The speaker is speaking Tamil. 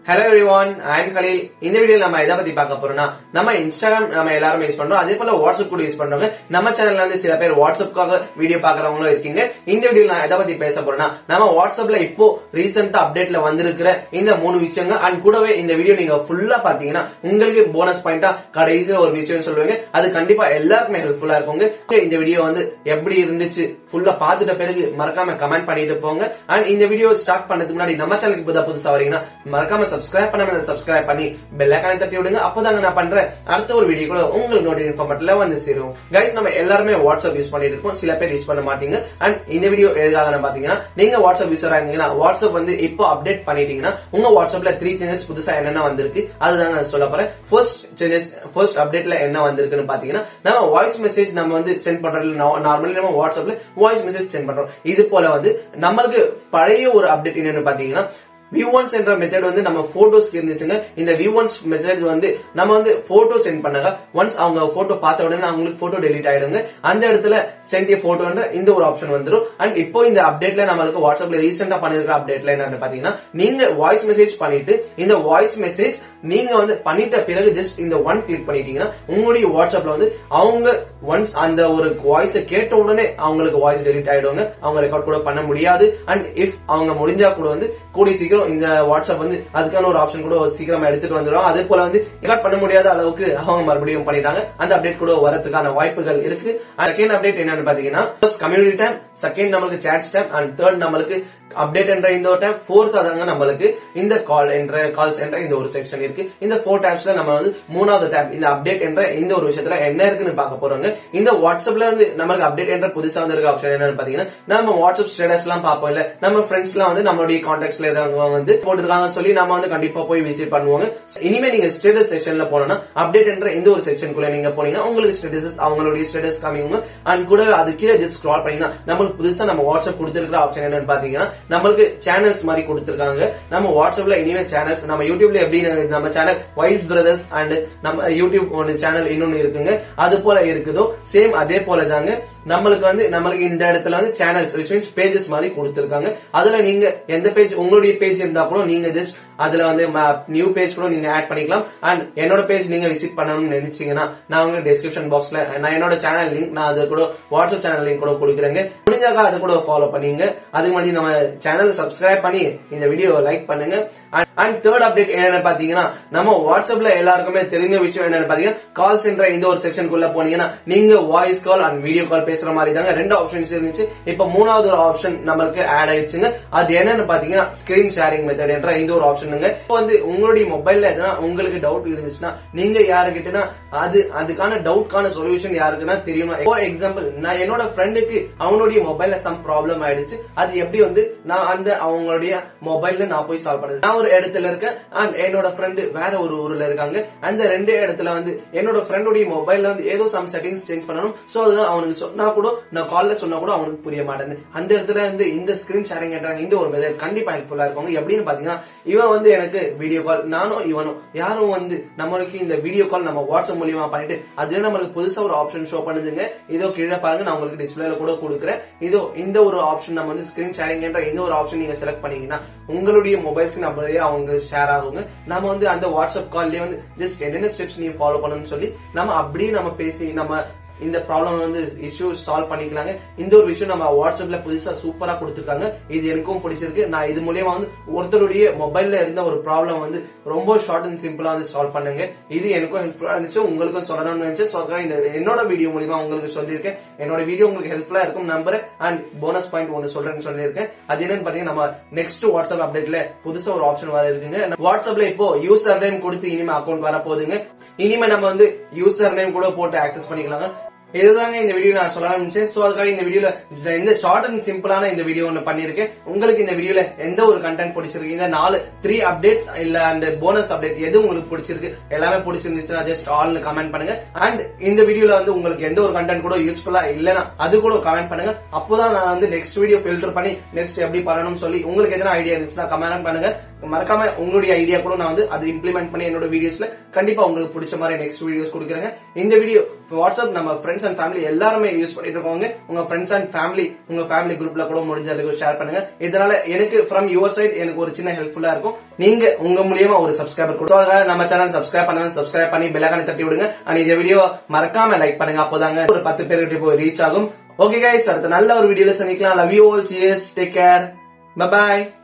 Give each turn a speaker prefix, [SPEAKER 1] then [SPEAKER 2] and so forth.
[SPEAKER 1] ஹலோ எவ்ரிவான் ஐம் கலீல் இந்த வீடியோ நம்ம எதை பத்தி பார்க்க போறோம்னா நம்ம இன்ஸ்டாகிராம் நம்ம எல்லாரும் யூஸ் பண்றோம் அதே போல வாட்ஸ்அப் கூட யூஸ் பண்றோங்க நம்ம சேனல்ல வந்து சில பேர் வாட்ஸ்அப்காக வீடியோ பாக்குறவங்களும் இருக்கீங்க இந்த வீடியோ நான் எதை பத்தி பேச போறேன்னா நம்ம வாட்ஸ்அப்ல இப்போ ரீசெண்டா அப்டேட்ல வந்திருக்கிற இந்த மூணு விஷயங்கள் அண்ட் கூடவே இந்த வீடியோ நீங்க ஃபுல்லா பாத்தீங்கன்னா உங்களுக்கு போனஸ் பாயிண்டா கடைசியில ஒரு விஷயம் சொல்லுவீங்க அது கண்டிப்பா எல்லாருக்குமே ஹெல்ப்ஃபுல்லா இருக்குங்க இந்த வீடியோ வந்து எப்படி இருந்துச்சு ஃபுல்லா பாத்துட்ட பிறகு மறக்காம கமெண்ட் பண்ணிட்டு போங்க அண்ட் இந்த வீடியோ ஸ்டார்ட் பண்ணதுக்கு முன்னாடி நம்ம சேனலுக்கு புதுசா புதுசா வரீங்கன்னா மறக்காம சப்ஸ்கிரைப் பண்ணாம சப்ஸ்கிரைப் பண்ணி பெல் ஐக்கானை தட்டி விடுங்க அப்பதாங்க நான் பண்ற அடுத்த ஒரு வீடியோ கூட உங்களுக்கு நோட்டிஃபிகேஷன் ஃபார்மட்ல வந்து சேரும் கைஸ் நம்ம எல்லாருமே வாட்ஸ்அப் யூஸ் பண்ணிட்டு இருக்கோம் சில பேர் யூஸ் பண்ண மாட்டீங்க அண்ட் இந்த வீடியோ எதுக்காக பாத்தீங்கன்னா நீங்க வாட்ஸ்அப் யூஸரா இருந்தீங்கன்னா வாட்ஸ்அப் வந்து இப்போ அப்டேட் பண்ணிட்டீங்கன்னா உங்க வாட்ஸ்அப்ல த்ரீ சேஞ்சஸ் புதுசா என்னென்ன வந்திருக்கு அதுதாங்க நான் சொல்ல போறேன் ஃபர்ஸ்ட் சேஞ்சஸ் ஃபர்ஸ்ட் அப்டேட்ல என்ன வந்திருக்குன்னு பாத்தீங்கன்னா நம்ம வாய்ஸ் மெசேஜ் நம்ம வந்து சென்ட் பண்றதுல நார்மலி நம்ம வாட்ஸ்அப்ல வாய்ஸ் மெசேஜ் சென்ட் பண்றோம் இது போல வந்து நம்மளுக்கு பழைய ஒரு அப்டேட் என்னன்னு பாத்தீங்கன்னா வியூ ஒன்ஸ் என்ற மெத்தட் வந்து நம்ம போட்டோஸ் இருந்துச்சுங்க இந்த வியூ ஒன்ஸ் மெசேஜ் வந்து நம்ம வந்து போட்டோ சென்ட் பண்ணாங்க ஒன்ஸ் அவங்க போட்டோ பார்த்த உடனே அவங்களுக்கு போட்டோ டெலிட் ஆயிடுங்க அந்த இடத்துல சென்ட் ஏ போட்டோன்ற இந்த ஒரு ஆப்ஷன் வந்துரும் அண்ட் இப்போ இந்த அப்டேட்ல நம்மளுக்கு வாட்ஸ்அப்ல ரீசெண்டா பண்ணிருக்க அப்டேட்ல என்னன்னு பாத்தீங்கன்னா நீங்க வாய்ஸ் மெசேஜ் பண்ணிட்டு இந்த வாய்ஸ் மெசேஜ் நீங்க வந்து பண்ணிட்ட பிறகு ஜஸ்ட் இந்த ஒன் கிளிக் பண்ணிட்டீங்கன்னா உங்களுடைய வாட்ஸ்அப்ல வந்து அவங்க ஒன்ஸ் அந்த ஒரு வாய்ஸ கேட்ட உடனே அவங்களுக்கு வாய்ஸ் டெலிட் ஆயிடுவாங்க அவங்க ரெக்கார்ட் கூட பண்ண முடியாது அண்ட் இஃப் அவங்க முடிஞ்சா கூட வந்து கூடிய சீக்கிரம் இந்த வாட்ஸ்அப் வந்து அதுக்கான ஒரு ஆப்ஷன் கூட சீக்கிரமா எடுத்துட்டு வந்துடும் அதே போல வந்து ரெக்கார்ட் பண்ண முடியாத அளவுக்கு அவங்க மறுபடியும் பண்ணிட்டாங்க அந்த அப்டேட் கூட வரதுக்கான வாய்ப்புகள் இருக்கு செகண்ட் அப்டேட் என்னன்னு பாத்தீங்கன்னா கம்யூனிட்டி டைம் செகண்ட் நம்மளுக்கு சேட்ஸ் டைம் அண்ட் தேர்ட் நம்மளுக்கு அப்டேட் என்ற இந்த ஒரு டைம் ஃபோர்த் அதாங்க நம்மளுக்கு இந்த கால் என்ற கால்ஸ் என்ற இந்த ஒரு செக்ஷன் இருக்கு இந்த ஃபோர் டேப்ஸ்ல நம்ம வந்து மூணாவது டேப் இந்த அப்டேட் என்ற இந்த ஒரு விஷயத்துல என்ன இருக்குன்னு பார்க்க போறோங்க இந்த வாட்ஸ்அப்ல வந்து நம்மளுக்கு அப்டேட் என்ற புதுசா வந்து இருக்க ஆப்ஷன் என்னன்னு பாத்தீங்கன்னா நம்ம வாட்ஸ்அப் ஸ்டேட்டஸ் எல்லாம் பார்ப்போம் இல்ல நம்ம ஃப்ரெண்ட்ஸ் எல்லாம் வந்து நம்மளுடைய கான்டாக்ட்ஸ்ல இருக்கவங்க வந்து போட்டுருக்காங்க சொல்லி நம்ம வந்து கண்டிப்பா போய் விசிட் பண்ணுவாங்க இனிமே நீங்க ஸ்டேட்டஸ் செக்ஷன்ல போனோம்னா அப்டேட் என்ற இந்த ஒரு செக்ஷனுக்குள்ள நீங்க போனீங்கன்னா உங்களுக்கு ஸ்டேட்டஸ் அவங்களுடைய ஸ்டேட்டஸ் காமிங்க அண்ட் கூட அது கீழே ஜஸ்ட் ஸ்க்ரால் பண்ணீங்கன்னா நம்மளுக்கு புதுசா நம்ம வாட்ஸ்அப் கொடுத்திருக்கிற ஆப்ஷன் என்னன்னு பாத்தீங்கன்னா நம்மளுக்கு சேனல்ஸ் மாதிரி கொடுத்திருக்காங்க நம்ம வாட்ஸ்அப்ல இனிமே சேனல்ஸ் நம்ம யூடியூப்ல எப்படி நம்ம சேனல் வைட் பிரதர்ஸ் அண்ட் நம்ம யூடியூப் ஒன்று சேனல் இன்னொன்னு இருக்குங்க அது போல இருக்குதோ சேம் அதே போல தாங்க நம்மளுக்கு வந்து நம்மளுக்கு இந்த இடத்துல வந்து சேனல்ஸ் மீன்ஸ் பேஜஸ் மாதிரி கொடுத்திருக்காங்க அதுல நீங்க எந்த பேஜ் உங்களுடைய பேஜ் இருந்தா கூட நீங்க ஜஸ்ட் அதுல வந்து நியூ பேஜ் கூட நீங்க ஆட் பண்ணிக்கலாம் அண்ட் என்னோட பேஜ் நீங்க விசிட் பண்ணணும்னு நினைச்சீங்கன்னா நான் உங்க டிஸ்கிரிப்ஷன் பாக்ஸ்ல நான் என்னோட சேனல் லிங்க் நான் அது கூட வாட்ஸ்அப் சேனல் லிங்க் கூட கொடுக்குறேங்க முடிஞ்சாக்கா அது கூட ஃபாலோ பண்ணீங்க அதுக்கு முன்னாடி நம்ம சேனல் சப்ஸ்கிரைப் பண்ணி இந்த வீடியோ லைக் பண்ணுங்க அண்ட் தேர்ட் அப்டேட் என்னன்னு பாத்தீங்கன்னா நம்ம வாட்ஸ்அப்ல எல்லாருக்குமே தெரிஞ்ச விஷயம் என்னன்னு பாத்தீங்கன்னா கால் சென்டர் இந்த ஒரு செக்ஷனுக்குள்ள போனீங்கன்னா நீங்க voice call and video call பேசுற மாதிரி தாங்க ரெண்டு ஆப்ஷன்ஸ் இருந்துச்சு இப்ப மூணாவது ஒரு ஆப்ஷன் நம்மளுக்கு ஆட் ஆயிடுச்சுங்க அது என்னன்னு பாத்தீங்கன்னா ஸ்கிரீன் ஷேரிங் மெத்தட் என்ற இந்த ஒரு ஆப்ஷனுங்க இப்போ வந்து உங்களுடைய மொபைல்ல எதனா உங்களுக்கு டவுட் இருந்துச்சுன்னா நீங்க யாருக்கிட்டனா அது அதுக்கான டவுட்கான சொல்யூஷன் யாருக்குன்னா தெரியும் ஃபார் எக்ஸாம்பிள் நான் என்னோட ஃப்ரெண்டுக்கு அவனுடைய மொபைல்ல சம் ப்ராப்ளம் ஆயிடுச்சு அது எப்படி வந்து நான் அந்த அவங்களுடைய மொபைல்ல நான் போய் சால்வ் பண்ணது நான் ஒரு இடத்துல இருக்கேன் அண்ட் என்னோட ஃப்ரெண்டு வேற ஒரு ஊர்ல இருக்காங்க அந்த ரெண்டு இடத்துல வந்து என்னோட ஃப்ரெண்டுடைய மொபைல்ல வந்து ஏதோ சம் செட்டிங்ஸ் சேஞ்ச் பண்ணணும் சோ அதுதான் அவனுக்கு சொன்னா கூட நான் கால்ல சொன்னா கூட அவனுக்கு புரிய மாட்டேங்குது அந்த இடத்துல வந்து இந்த ஸ்கிரீன் ஷேரிங் இந்த ஒரு மெத்தட் கண்டிப்பா ஹெல்ப்ஃபுல்லா இருக்கும் எப்படின்னு பாத்தீங்கன்னா இவன் வந்து எனக்கு வீடியோ கால் நானும் இவனும் யாரும் வந்து நம்மளுக்கு இந்த வீடியோ கால் நம்ம வாட்ஸ்அப் மூலியமா பண்ணிட்டு அதுல நம்மளுக்கு புதுசா ஒரு ஆப்ஷன் ஷோ பண்ணுதுங்க இதோ கீழே பாருங்க நான் உங்களுக்கு டிஸ்பிளேல கூட கொடுக்குறேன் இதோ இந்த ஒரு ஆப்ஷன் நம்ம வந்து ஸ்கிரீன் ஷேரிங் என்ற இந்த ஒரு ஆப்ஷன் நீங்க செலக்ட் பண்ணீங்கன்னா உங்களுடைய மொபைல்ஸ் நம்மளே அவங்க ஷேர் ஆகுங்க நம்ம வந்து அந்த வாட்ஸ்அப் கால்லயே வந்து ஜஸ்ட் என்னென்ன ஸ்டெப்ஸ் நீங்க ஃபாலோ பண்ணணும்னு சொல்லி நம்ம அப்படியே நம்ம பேசி நம்ம இந்த ப்ராப்ளம் வந்து இஷ்யூ சால்வ் பண்ணிக்கலாங்க இந்த ஒரு விஷயம் நம்ம வாட்ஸ்அப்ல புதுசா சூப்பரா கொடுத்துருக்காங்க இது எனக்கும் பிடிச்சிருக்கு நான் இது மூலியமா வந்து ஒருத்தருடைய மொபைல்ல இருந்த ஒரு ப்ராப்ளம் வந்து ரொம்ப ஷார்ட் அண்ட் சிம்பிளா வந்து சால்வ் பண்ணுங்க இது எனக்கும் ஹெல்ப்ஃபுல்லா இருந்துச்சு உங்களுக்கும் சொல்லணும்னு நினைச்சு ஸோ இந்த என்னோட வீடியோ மூலியமா உங்களுக்கு சொல்லியிருக்கேன் என்னோட வீடியோ உங்களுக்கு ஹெல்ப்ஃபுல்லா இருக்கும் நம்புறேன் அண்ட் போனஸ் பாயிண்ட் ஒன்று சொல்றேன்னு சொல்லியிருக்கேன் அது என்னன்னு பாத்தீங்கன்னா நம்ம நெக்ஸ்ட் வாட்ஸ்அப் அப்டேட்ல புதுசா ஒரு ஆப்ஷன் வர இருக்குங்க வாட்ஸ்அப்ல இப்போ யூசர் நேம் கொடுத்து இனிமே அக்கௌண்ட் வர போகுதுங்க இனிமே நம்ம வந்து யூசர் நேம் கூட போட்டு ஆக்சஸ் பண்ணிக்கலாங்க இதுதாங்க இந்த வீடியோ நான் சொல்ல ஆரம்பிச்சேன் சோ அதுக்காக இந்த வீடியோல இந்த ஷார்ட் அண்ட் சிம்பிளான இந்த வீடியோ ஒன்று பண்ணிருக்கேன் உங்களுக்கு இந்த வீடியோல எந்த ஒரு கண்டென்ட் பிடிச்சிருக்கு இந்த நாலு த்ரீ அப்டேட்ஸ் இல்ல அந்த போனஸ் அப்டேட் எது உங்களுக்கு பிடிச்சிருக்கு எல்லாமே பிடிச்சிருந்துச்சுன்னா ஜஸ்ட் ஆல்னு கமெண்ட் பண்ணுங்க அண்ட் இந்த வீடியோல வந்து உங்களுக்கு எந்த ஒரு கண்டென்ட் கூட யூஸ்ஃபுல்லா இல்லைன்னா அது கூட கமெண்ட் பண்ணுங்க அப்போதான் நான் வந்து நெக்ஸ்ட் வீடியோ ஃபில்டர் பண்ணி நெக்ஸ்ட் எப்படி பண்ணணும்னு சொல்லி உங்களுக்கு எதனா ஐடியா இருந்துச்சுன்னா கமெண்ட் பண்ணுங்க மறக்காம உங்களுடைய ஐடியா கூட நான் வந்து அதை இம்ப்ளிமெண்ட் பண்ணி என்னோட வீடியோஸ்ல கண்டிப்பா உங்களுக்கு பிடிச்ச மாதிரி நெக்ஸ்ட் வீடியோஸ் கொடுக்குறேங்க இந்த வீடியோ வாட்ஸ்அப் நம்ம ஃப்ரெண்ட்ஸ் அண்ட் ஃபேமிலி எல்லாருமே யூஸ் பண்ணிட்டு இருக்கவங்க உங்க ஃப்ரெண்ட்ஸ் அண்ட் ஃபேமிலி உங்க ஃபேமிலி குரூப்ல கூட முடிஞ்ச அளவுக்கு ஷேர் பண்ணுங்க இதனால எனக்கு ஃப்ரம் யுவர் சைடு எனக்கு ஒரு சின்ன ஹெல்ப்ஃபுல்லா இருக்கும் நீங்க உங்க மூலியமா ஒரு சப்ஸ்கிரைபர் கொடுத்தாங்க நம்ம சேனல் சப்ஸ்கிரைப் பண்ணுங்க சப்ஸ்கிரைப் பண்ணி பெல்லாக்கான தட்டி விடுங்க அண்ட் இந்த வீடியோ மறக்காம லைக் பண்ணுங்க அப்போதாங்க ஒரு பத்து பேருக்கு போய் ரீச் ஆகும் ஓகே கைஸ் அடுத்த நல்ல ஒரு வீடியோல சந்திக்கலாம் love you all cheers take care by